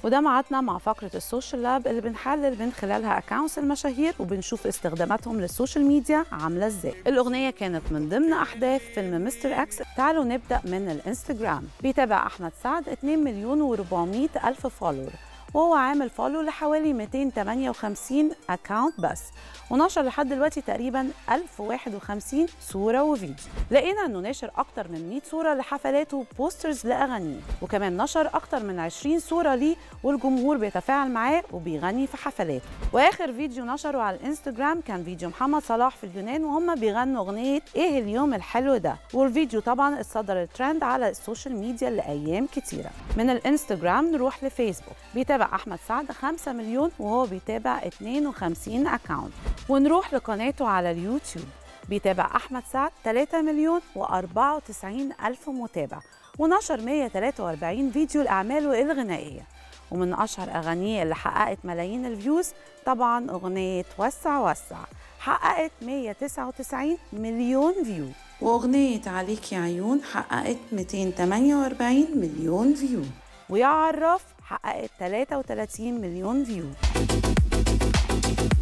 وده معادنا مع فقرة السوشيال لاب اللي بنحلل من خلالها اكونتس المشاهير وبنشوف استخداماتهم للسوشيال ميديا عاملة ازاي الأغنية كانت من ضمن أحداث فيلم مستر اكس تعالوا نبدأ من الانستجرام بيتابع أحمد سعد 2 مليون و400 ألف فولور وهو عامل فولو لحوالي 258 اكاونت بس ونشر لحد دلوقتي تقريبا 1051 صوره وفيديو لقينا انه ناشر اكتر من 100 صوره لحفلاته وبوسترز لاغانيه وكمان نشر اكتر من 20 صوره ليه والجمهور بيتفاعل معاه وبيغني في حفلاته واخر فيديو نشره على الانستجرام كان فيديو محمد صلاح في اليونان وهم بيغنوا اغنيه ايه اليوم الحلو ده والفيديو طبعا اتصدر الترند على السوشيال ميديا لايام كتيره من الانستجرام نروح لفيسبوك بيتابع احمد سعد 5 مليون وهو بيتابع 52 اكاونت ونروح لقناته على اليوتيوب بيتابع أحمد سعد 3 مليون و94 ألف متابع ونشر 143 فيديو لأعماله الغنائية ومن أشهر أغانيه اللي حققت ملايين الفيوز طبعا أغنية وسع وسع حققت 199 مليون فيو وأغنية عليك يا عيون حققت 248 مليون فيو ويا عراف حققت 33 مليون فيو